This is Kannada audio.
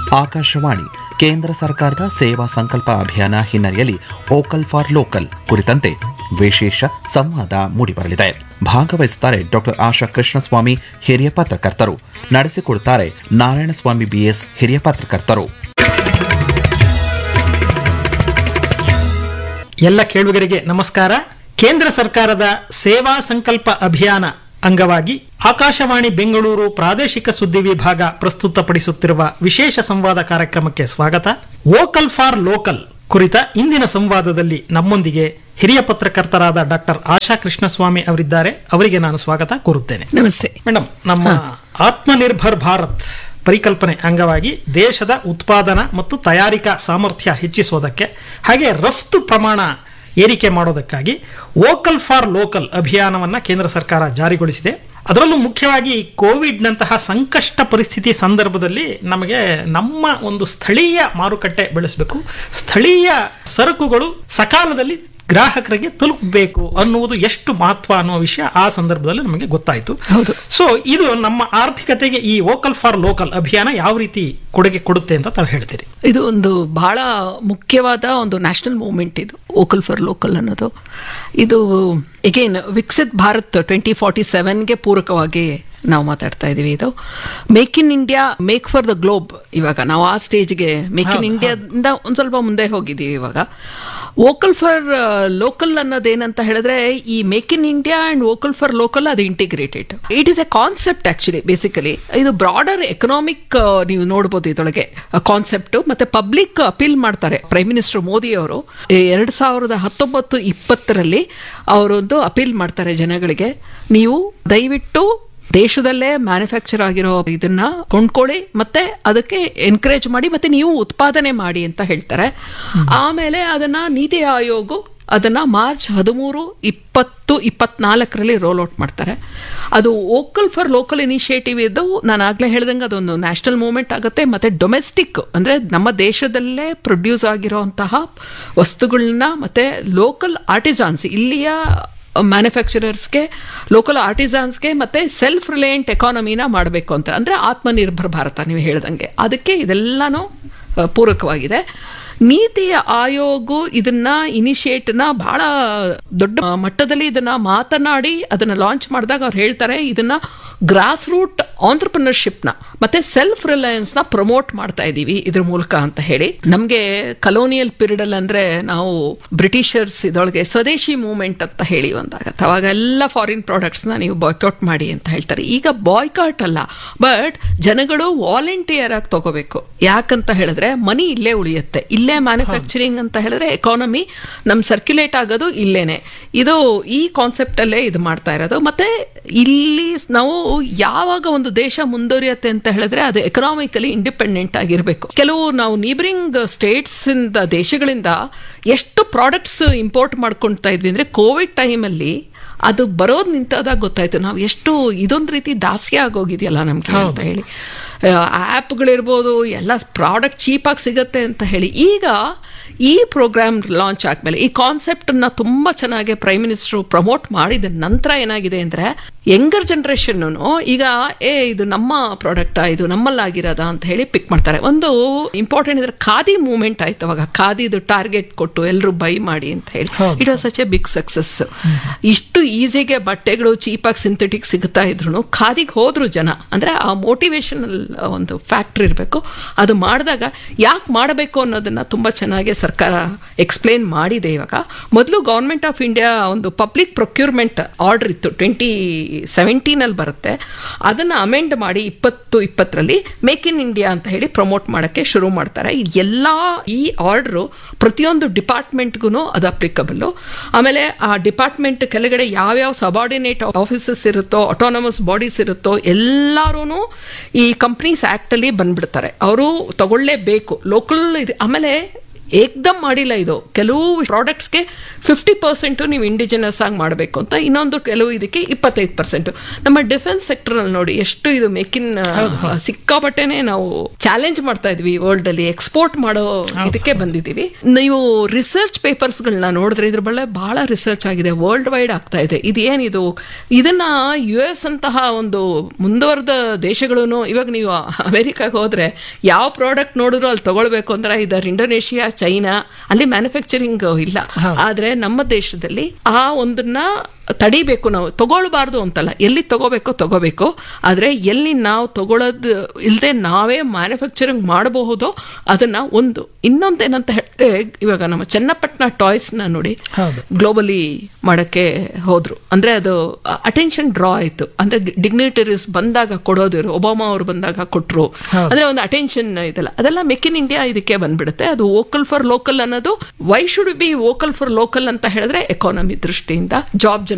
ಆಕಾಶವಾಣಿ ಕೇಂದ್ರ ಸರ್ಕಾರದ ಸೇವಾ ಸಂಕಲ್ಪ ಅಭಿಯಾನ ಹಿನ್ನೆಲೆಯಲ್ಲಿ ವೋಕಲ್ ಫಾರ್ ಲೋಕಲ್ ಕುರಿತಂತೆ ವಿಶೇಷ ಸಂವಾದ ಮೂಡಿಬರಲಿದೆ ಭಾಗವಹಿಸುತ್ತಾರೆ ಡಾಕ್ಟರ್ ಆಶಾ ಕೃಷ್ಣಸ್ವಾಮಿ ಹಿರಿಯ ಪತ್ರಕರ್ತರು ನಡೆಸಿಕೊಡುತ್ತಾರೆ ನಾರಾಯಣಸ್ವಾಮಿ ಬಿಎಸ್ ಹಿರಿಯ ಪತ್ರಕರ್ತರು ಎಲ್ಲ ಕೇಳುಗರಿಗೆ ನಮಸ್ಕಾರ ಕೇಂದ್ರ ಸರ್ಕಾರದ ಸೇವಾ ಸಂಕಲ್ಪ ಅಭಿಯಾನ ಅಂಗವಾಗಿ ಆಕಾಶವಾಣಿ ಬೆಂಗಳೂರು ಪ್ರಾದೇಶಿಕ ಸುದ್ದಿ ವಿಭಾಗ ಪ್ರಸ್ತುತಪಡಿಸುತ್ತಿರುವ ವಿಶೇಷ ಸಂವಾದ ಕಾರ್ಯಕ್ರಮಕ್ಕೆ ಸ್ವಾಗತ ವೋಕಲ್ ಫಾರ್ ಲೋಕಲ್ ಕುರಿತ ಇಂದಿನ ಸಂವಾದದಲ್ಲಿ ನಮ್ಮೊಂದಿಗೆ ಹಿರಿಯ ಪತ್ರಕರ್ತರಾದ ಡಾಕ್ಟರ್ ಆಶಾ ಕೃಷ್ಣಸ್ವಾಮಿ ಅವರಿದ್ದಾರೆ ಅವರಿಗೆ ನಾನು ಸ್ವಾಗತ ಕೋರುತ್ತೇನೆ ನಮಸ್ತೆ ಮೇಡಮ್ ನಮ್ಮ ಆತ್ಮನಿರ್ಭರ್ ಭಾರತ್ ಪರಿಕಲ್ಪನೆ ಅಂಗವಾಗಿ ದೇಶದ ಉತ್ಪಾದನಾ ಮತ್ತು ತಯಾರಿಕಾ ಸಾಮರ್ಥ್ಯ ಹೆಚ್ಚಿಸೋದಕ್ಕೆ ಹಾಗೆ ರಫ್ತು ಪ್ರಮಾಣ ಏರಿಕೆ ಮಾಡೋದಕ್ಕಾಗಿ ವೋಕಲ್ ಫಾರ್ ಲೋಕಲ್ ಅಭಿಯಾನವನ್ನ ಕೇಂದ್ರ ಸರ್ಕಾರ ಜಾರಿಗೊಳಿಸಿದೆ ಅದರಲ್ಲೂ ಮುಖ್ಯವಾಗಿ ಕೋವಿಡ್ನಂತಹ ಸಂಕಷ್ಟ ಪರಿಸ್ಥಿತಿ ಸಂದರ್ಭದಲ್ಲಿ ನಮಗೆ ನಮ್ಮ ಒಂದು ಸ್ಥಳೀಯ ಮಾರುಕಟ್ಟೆ ಬೆಳೆಸಬೇಕು ಸ್ಥಳೀಯ ಸರಕುಗಳು ಸಕಾಲದಲ್ಲಿ ಗ್ರಾಹಕರಿಗೆ ತಲುಪಬೇಕು ಅನ್ನುವುದು ಎಷ್ಟು ಮಹತ್ವ ಅನ್ನುವ ವಿಷಯ ಆ ಸಂದರ್ಭದಲ್ಲಿ ನಮಗೆ ಗೊತ್ತಾಯಿತು ಹೌದು. ಸೊ ಇದು ನಮ್ಮ ಆರ್ಥಿಕತೆಗೆ ಈ ವೋಕಲ್ ಫಾರ್ ಲೋಕಲ್ ಅಭಿಯಾನ ಯಾವ ರೀತಿ ಕೊಡುಗೆ ಕೊಡುತ್ತೆ ಅಂತ ತಾವು ಹೇಳ್ತೀರಿ ಇದು ಒಂದು ಬಹಳ ಮುಖ್ಯವಾದ ಒಂದು ನ್ಯಾಷನಲ್ ಮೂವ್ಮೆಂಟ್ ಇದು ವೋಕಲ್ ಫಾರ್ ಲೋಕಲ್ ಅನ್ನೋದು ಇದು again Viksit Bharat twenty forty ಸೆವೆನ್ಗೆ ಪೂರಕವಾಗಿ ನಾವು ಮಾತಾಡ್ತಾ ಇದೀವಿ ಇದು make in India make for the globe ಇವಾಗ ನಾವು ಆ ಸ್ಟೇಜ್ಗೆ ಮೇಕ್ ಇನ್ ಹೌದು, ಇಂಡಿಯಾದಿಂದ ಒಂದ್ ಸ್ವಲ್ಪ ಮುಂದೆ ಹೋಗಿದ್ದೀವಿ ಇವಾಗ ವೋಕಲ್ ಫಾರ್ ಲೋಕಲ್ ಅನ್ನೋದೇನಂತ ಹೇಳಿದ್ರೆ ಈ make in India and vocal for local ಅದು integrated it is a concept actually basically ಇದು ಬ್ರಾಡರ್ ಎಕನಾಮಿಕ್ ನೀವು ನೋಡ್ಬೋದು ಇದರೊಳಗೆ ಕಾನ್ಸೆಪ್ಟ್ ಮತ್ತೆ ಪಬ್ಲಿಕ್ ಅಪೀಲ್ ಮಾಡ್ತಾರೆ ಪ್ರೈಮ್ ಮಿನಿಸ್ಟರ್ ಮೋದಿ ಅವರು ಎರಡ್ ಸಾವಿರದ ಹತ್ತೊಂಬತ್ತು ಇಪ್ಪತ್ತರಲ್ಲಿ ಅವರೊಂದು ಅಪೀಲ್ ಮಾಡ್ತಾರೆ ಜನಗಳಿಗೆ ನೀವು ದಯವಿಟ್ಟು ದೇಶದಲ್ಲೇ ಮ್ಯಾನುಫ್ಯಾಕ್ಚರ್ ಆಗಿರೋ ಇದನ್ನ ಕೊಂಡ್ಕೊಳ್ಳಿ ಮತ್ತೆ ಅದಕ್ಕೆ ಎನ್ಕರೇಜ್ ಮಾಡಿ ಮತ್ತೆ ನೀವು ಉತ್ಪಾದನೆ ಮಾಡಿ ಅಂತ ಹೇಳ್ತಾರೆ ಆಮೇಲೆ ಅದನ್ನ ನೀತಿ ಆಯೋಗ ಅದನ್ನ ಮಾರ್ಚ್ ಹದಿಮೂರು ಇಪ್ಪತ್ತು ಇಪ್ಪತ್ನಾಲ್ಕರಲ್ಲಿ ರೋಲ್ ಔಟ್ ಮಾಡ್ತಾರೆ ಅದು ವೋಕಲ್ ಫಾರ್ ಲೋಕಲ್ ಇನಿಷಿಯೇಟಿವ್ ಇದು ನಾನು ಆಗ್ಲೇ ಹೇಳ್ದಂಗೆ ಅದೊಂದು ನ್ಯಾಷನಲ್ ಮೂವ್ಮೆಂಟ್ ಆಗುತ್ತೆ ಮತ್ತೆ ಡೊಮೆಸ್ಟಿಕ್ ಅಂದ್ರೆ ನಮ್ಮ ದೇಶದಲ್ಲೇ ಪ್ರೊಡ್ಯೂಸ್ ಆಗಿರೋಂತಹ ವಸ್ತುಗಳನ್ನ ಮತ್ತೆ ಲೋಕಲ್ ಆರ್ಟಿಸಾನ್ಸ್ ಇಲ್ಲಿಯ ಮ್ಯಾನುಫ್ಯಾಕ್ಚರರ್ಸ್ಗೆ ಲೋಕಲ್ ಆರ್ಟಿಸಾನ್ಸ್ಗೆ ಮತ್ತೆ ಸೆಲ್ಫ್ ರಿಲಯಂಟ್ ಎಕಾನಮಿನ ಮಾಡಬೇಕು ಅಂತ ಅಂದ್ರೆ ಆತ್ಮನಿರ್ಭರ್ ಭಾರತ ನೀವು ಹೇಳ್ದಂಗೆ ಅದಕ್ಕೆ ಇದೆಲ್ಲಾನು ಆ, ಪೂರಕವಾಗಿದೆ ನೀತಿ ಆಯೋಗ ಇದನ್ನ ಇನಿಷಿಯೇಟ್ನ ಬಹಳ ದೊಡ್ಡ ಮಟ್ಟದಲ್ಲಿ ಇದನ್ನ ಮಾತನಾಡಿ ಅದನ್ನ ಲಾಂಚ್ ಮಾಡಿದಾಗ ಅವ್ರು ಹೇಳ್ತಾರೆ ಇದನ್ನ ಗ್ರಾಸ್ ರೂಟ್ ಆಂಟ್ರಪ್ರಿನರ್ಶಿಪ್ನ ಮತ್ತೆ ಸೆಲ್ಫ್ ರಿಲಯನ್ಸ್ ನ ಪ್ರಮೋಟ್ ಮಾಡ್ತಾ ಇದೀವಿ ಇದ್ರ ಮೂಲಕ ಅಂತ ಹೇಳಿ ನಮ್ಗೆ ಕಲೋನಿಯಲ್ ಪೀರಿಯಡ್ ಅಲ್ಲಿ ಅಂದ್ರೆ ನಾವು ಬ್ರಿಟಿಷರ್ಸ್ ಇದೊಳಗೆ ಸ್ವದೇಶಿ ಮೂವ್ಮೆಂಟ್ ಅಂತ ಹೇಳಿ ಒಂದಾಗತ್ತೆ ಅವಾಗ ಎಲ್ಲ ಫಾರಿನ್ ಪ್ರಾಡಕ್ಟ್ಸ್ ನ ನೀವು ಬಾಯ್ಕಾಟ್ ಮಾಡಿ ಅಂತ ಹೇಳ್ತಾರೆ ಈಗ ಬಾಯ್ಕಾಟ್ ಅಲ್ಲ ಬಟ್ ಜನಗಳು ವಾಲಂಟಿಯರ್ ಆಗಿ ತಗೋಬೇಕು ಯಾಕಂತ ಹೇಳಿದ್ರೆ ಮನಿ ಇಲ್ಲೇ ಉಳಿಯುತ್ತೆ ಇಲ್ಲೇ ಮ್ಯಾನುಫ್ಯಾಕ್ಚರಿಂಗ್ ಅಂತ ಹೇಳಿದ್ರೆ ಎಕಾನಮಿ ನಮ್ ಸರ್ಕ್ಯುಲೇಟ್ ಆಗೋದು ಇಲ್ಲೇನೆ ಇದು ಈ ಕಾನ್ಸೆಪ್ಟ್ ಅಲ್ಲೇ ಇದು ಮಾಡ್ತಾ ಇರೋದು ಮತ್ತೆ ಇಲ್ಲಿ ನಾವು ಯಾವಾಗ ಒಂದು ದೇಶ ಮುಂದುವರಿಯುತ್ತೆ ಅಂತ ಹೇಳಿದ್ರೆ ಅದು ಎಕನಾಮಿಕಲಿ ಇಂಡಿಪೆಂಡೆಂಟ್ ಆಗಿರಬೇಕು ಕೆಲವು ನಾವು ನೀಬರಿಂಗ್ ಸ್ಟೇಟ್ಸ್ ಇಂದ ದೇಶಗಳಿಂದ ಎಷ್ಟು ಪ್ರಾಡಕ್ಟ್ಸ್ ಇಂಪೋರ್ಟ್ ಮಾಡ್ಕೊಳ್ತಾ ಇದ್ವಿ ಅಂದ್ರೆ ಕೋವಿಡ್ ಟೈಮಲ್ಲಿ ಅದು ಬರೋದು ನಿಂತಾದಾಗ ಗೊತ್ತಾಯ್ತು ನಾವು ಎಷ್ಟು ಇದೊಂದು ರೀತಿ ದಾಸ್ಯ ಆಗೋಗಿದೆಯಲ್ಲ ನಮ್ಗೆ ಅಂತ ಹೇಳಿ ಆ್ಯಪ್ಗಳಿರ್ಬೋದು ಎಲ್ಲ ಪ್ರಾಡಕ್ಟ್ ಚೀಪಾಗಿ ಸಿಗತ್ತೆ ಅಂತ ಹೇಳಿ ಈಗ ಈ ಪ್ರೋಗ್ರಾಮ್ ಲಾಂಚ್ ಆದ್ಮೇಲೆ ಈ ಕಾನ್ಸೆಪ್ಟ್ ಅನ್ನ ತುಂಬಾ ಚೆನ್ನಾಗಿ ಪ್ರೈಮ್ ಮಿನಿಸ್ಟರ್ ಪ್ರಮೋಟ್ ಮಾಡಿದ ನಂತರ ಏನಾಗಿದೆ ಅಂದ್ರೆ ಯಂಗರ್ ಜನರೇಷನ್ ಈಗ ಏ ಇದು ನಮ್ಮ ಪ್ರಾಡಕ್ಟಾ ಇದು ನಮ್ಮಲ್ಲಾಗಿರೋದಾ ಅಂತ ಹೇಳಿ ಪಿಕ್ ಮಾಡ್ತಾರೆ ಒಂದು ಇಂಪಾರ್ಟೆಂಟ್ ಇದ್ರೆ ಖಾದಿ ಮೂವ್ಮೆಂಟ್ ಆಯ್ತು ಅವಾಗ ಖಾದಿದು ಟಾರ್ಗೆಟ್ ಕೊಟ್ಟು ಎಲ್ಲರೂ ಬೈ ಮಾಡಿ ಅಂತ ಹೇಳಿ ಹೌದು. It was such a big success ಇಷ್ಟು ಈಸಿಗೆ ಬಟ್ಟೆಗಳು ಚೀಪಾಗಿ ಸಿಂಥೆಟಿಕ್ ಸಿಗ್ತಾ ಇದ್ರು ಖಾದಿಗೆ ಹೋದ್ರು ಜನ ಅಂದ್ರೆ ಆ ಮೋಟಿವೇಶನಲ್ ಒಂದು ಫ್ಯಾಕ್ಟ್ರಿ ಇರಬೇಕು ಅದು ಮಾಡಿದಾಗ ಯಾಕೆ ಮಾಡಬೇಕು ಅನ್ನೋದನ್ನ ತುಂಬಾ ಚೆನ್ನಾಗಿ ಸರ್ಕಾರ ಎಕ್ಸ್ಪ್ಲೇನ್ ಮಾಡಿದೆ ಇವಾಗ ಮೊದಲು ಗೌರ್ಮೆಂಟ್ ಆಫ್ ಇಂಡಿಯಾ ಒಂದು ಪಬ್ಲಿಕ್ ಪ್ರೊಕ್ಯೂರ್ಮೆಂಟ್ ಆರ್ಡರ್ ಇತ್ತು ಟ್ವೆಂಟಿ ಸೆವೆಂಟೀನ್ ಅಲ್ಲಿ ಬರುತ್ತೆ ಅದನ್ನ ಅಮೆಂಡ್ ಮಾಡಿ ಇಪ್ಪತ್ತು ಇಪ್ಪತ್ತರಲ್ಲಿ ಮೇಕ್ ಇನ್ ಇಂಡಿಯಾ ಅಂತ ಹೇಳಿ ಪ್ರಮೋಟ್ ಮಾಡಕ್ಕೆ ಶುರು ಮಾಡ್ತಾರೆ ಇದು ಎಲ್ಲಾ ಈ ಆರ್ಡರ್ ಪ್ರತಿಯೊಂದು ಡಿಪಾರ್ಟ್ಮೆಂಟ್ಗೂ ಅದು ಅಪ್ಲಿಕಬಲ್ ಆಮೇಲೆ ಆ ಡಿಪಾರ್ಟ್ಮೆಂಟ್ ಕೆಳಗಡೆ ಯಾವ್ಯಾವ ಸಬಾರ್ಡಿನೇಟ್ ಆಫೀಸಸ್ ಇರುತ್ತೋ ಅಟಾನಮಸ್ ಬಾಡೀಸ್ ಇರುತ್ತೋ ಎಲ್ಲರೂ ಈ ಕಂಪ್ನೀಸ್ ಆಕ್ಟ್ ಅಲ್ಲಿ ಬಂದ್ಬಿಡ್ತಾರೆ ಅವರು ತಗೊಳ್ಳೇಬೇಕು ಲೋಕಲ್ ಇದು ಆಮೇಲೆ ಏಕ್ದಮ್ ಮಾಡಿಲ್ಲ ಇದು ಕೆಲವು ಪ್ರಾಡಕ್ಟ್ಸ್ಗೆ ಫಿಫ್ಟಿ ಪರ್ಸೆಂಟು ನೀವು ಇಂಡಿಜಿನಸ್ ಆಗಿ ಮಾಡಬೇಕು ಅಂತ ಇನ್ನೊಂದು ಕೆಲವು ಇದಕ್ಕೆ ಇಪ್ಪತ್ತೈದು ಪರ್ಸೆಂಟ್ ನಮ್ಮ ಡಿಫೆನ್ಸ್ ಸೆಕ್ಟರ್ ಅಲ್ಲಿ ನೋಡಿ ಎಷ್ಟು ಇದು ಮೇಕ್ ಇನ್ ಸಿಕ್ಕಾಪಟ್ಟೆನೆ ನಾವು ಚಾಲೆಂಜ್ ಮಾಡ್ತಾ ಇದ್ವಿ ವರ್ಲ್ಡ್ ಅಲ್ಲಿ ಎಕ್ಸ್ಪೋರ್ಟ್ ಮಾಡೋ ಇದಕ್ಕೆ ಬಂದಿದ್ದೀವಿ ನೀವು ರಿಸರ್ಚ್ ಪೇಪರ್ಸ್ ಗಳನ್ನ ನೋಡಿದ್ರೆ ಇದ್ರ ಬಳ್ಳೆ ಬಹಳ ರಿಸರ್ಚ್ ಆಗಿದೆ ವರ್ಲ್ಡ್ ವೈಡ್ ಆಗ್ತಾ ಇದೆ ಇದೇನಿದು ಇದನ್ನ ಯು ಎಸ್ ಅಂತಹ ಒಂದು ಮುಂದುವರೆದ ದೇಶಗಳು ಇವಾಗ ನೀವು ಅಮೆರಿಕಾಗೆ ಹೋದ್ರೆ ಯಾವ ಪ್ರಾಡಕ್ಟ್ ನೋಡಿದ್ರು ಅಲ್ಲಿ ತಗೊಳ್ಬೇಕು ಅಂದ್ರೆ ಇದರ ಇಂಡೋನೇಷಿಯಾ ಚೈನಾ ಅಲ್ಲಿ ಮ್ಯಾನುಫ್ಯಾಕ್ಚರಿಂಗ್ ಇಲ್ಲ ಆದ್ರೆ ನಮ್ಮ ದೇಶದಲ್ಲಿ ಆ ಒಂದನ್ನ ತಡಿಬೇಕು ನಾವು ತಗೊಳ್ಬಾರ್ದು ಅಂತಲ್ಲ ಎಲ್ಲಿ ತಗೋಬೇಕೋ ತಗೋಬೇಕು ಆದ್ರೆ ಎಲ್ಲಿ ನಾವು ತಗೊಳ್ಳೋದು ಇಲ್ಲದೆ ನಾವೇ ಮ್ಯಾನುಫ್ಯಾಕ್ಚರಿಂಗ್ ಮಾಡಬಹುದೋ ಅದನ್ನ ಒಂದು ಇನ್ನೊಂದೇನಂತ ಹೇಳಿದ್ರೆ ಇವಾಗ ನಮ್ಮ ಚನ್ನಪಟ್ಟಣ ಟಾಯ್ಸ್ನ ನೋಡಿ ಹೌದು. ಗ್ಲೋಬಲಿ ಮಾಡಕ್ಕೆ ಹೋದ್ರು ಅಂದ್ರೆ ಅದು ಅಟೆನ್ಷನ್ ಡ್ರಾ ಆಯ್ತು ಅಂದ್ರೆ ಡಿಗ್ನಿಟರೀಸ್ ಬಂದಾಗ ಕೊಡೋದು ಒಬಾಮಾ ಅವರು ಬಂದಾಗ ಕೊಟ್ರು ಅಂದ್ರೆ ಒಂದು ಅಟೆನ್ಷನ್ ಇದೆಲ್ಲ ಅದೆಲ್ಲ ಮೇಕ್ ಇನ್ ಇಂಡಿಯಾ ಇದಕ್ಕೆ ಬಂದ್ಬಿಡುತ್ತೆ ಅದು ವೋಕಲ್ ಫಾರ್ ಲೋಕಲ್ ಅನ್ನೋದು why should be vocal for local ಅಂತ ಹೇಳಿದ್ರೆ ಎಕಾನಮಿ ದೃಷ್ಟಿಯಿಂದ ಜಾಬ್